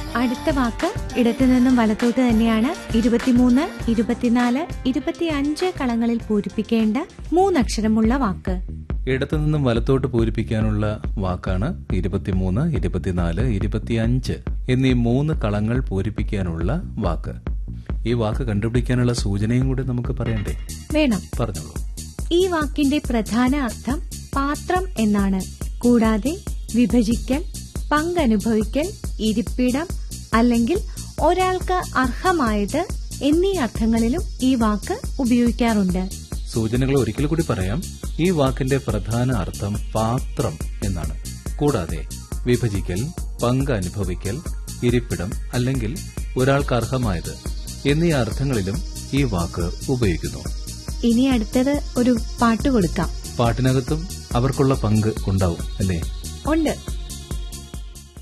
അടുത്ത വാക്ക് ഇടത്തു നിന്നും വലത്തോട്ട് തന്നെയാണ് ഇരുപത്തിമൂന്ന് ഇരുപത്തിനാല് ഇരുപത്തിയഞ്ച് കളങ്ങളിൽ പൂരിപ്പിക്കേണ്ട മൂന്നക്ഷരമുള്ള വാക്ക് ഇടത്തു നിന്നും വലത്തോട്ട് പൂരിപ്പിക്കാനുള്ള വാക്കാണ് ഇരുപത്തിമൂന്ന് ഇരുപത്തിനാല് ഇരുപത്തിയഞ്ച് എന്നീ മൂന്ന് കളങ്ങൾ പൂരിപ്പിക്കാനുള്ള വാക്ക് ഈ വാക്ക് കണ്ടുപിടിക്കാനുള്ള സൂചനയും കൂടി നമുക്ക് പറയണ്ടേ വേണം പറഞ്ഞോളൂ ഈ വാക്കിന്റെ പ്രധാന അർത്ഥം പാത്രം എന്നാണ് കൂടാതെ വിഭജിക്കൽ പങ്കനുഭവിക്കൽ ഇരിപ്പിടം അല്ലെങ്കിൽ ഒരാൾക്ക് അർഹമായത് എന്നീ അർത്ഥങ്ങളിലും ഈ വാക്ക് ഉപയോഗിക്കാറുണ്ട് സൂചനകൾ ഒരിക്കൽ കൂടി പറയാം ഈ വാക്കിന്റെ പ്രധാന അർത്ഥം പാത്രം എന്നാണ് കൂടാതെ വിഭജിക്കൽ പങ്ക് അനുഭവിക്കൽ ഇരിപ്പിടം അല്ലെങ്കിൽ ഒരാൾക്ക് അർഹമായത് എന്നീ അർത്ഥങ്ങളിലും ഈ വാക്ക് ഉപയോഗിക്കുന്നു ഇനി അടുത്തത് ഒരു പാട്ട് കൊടുക്കാം പാട്ടിനകത്തും അവർക്കുള്ള പങ്ക് ഉണ്ടാവും അല്ലേ ഉണ്ട്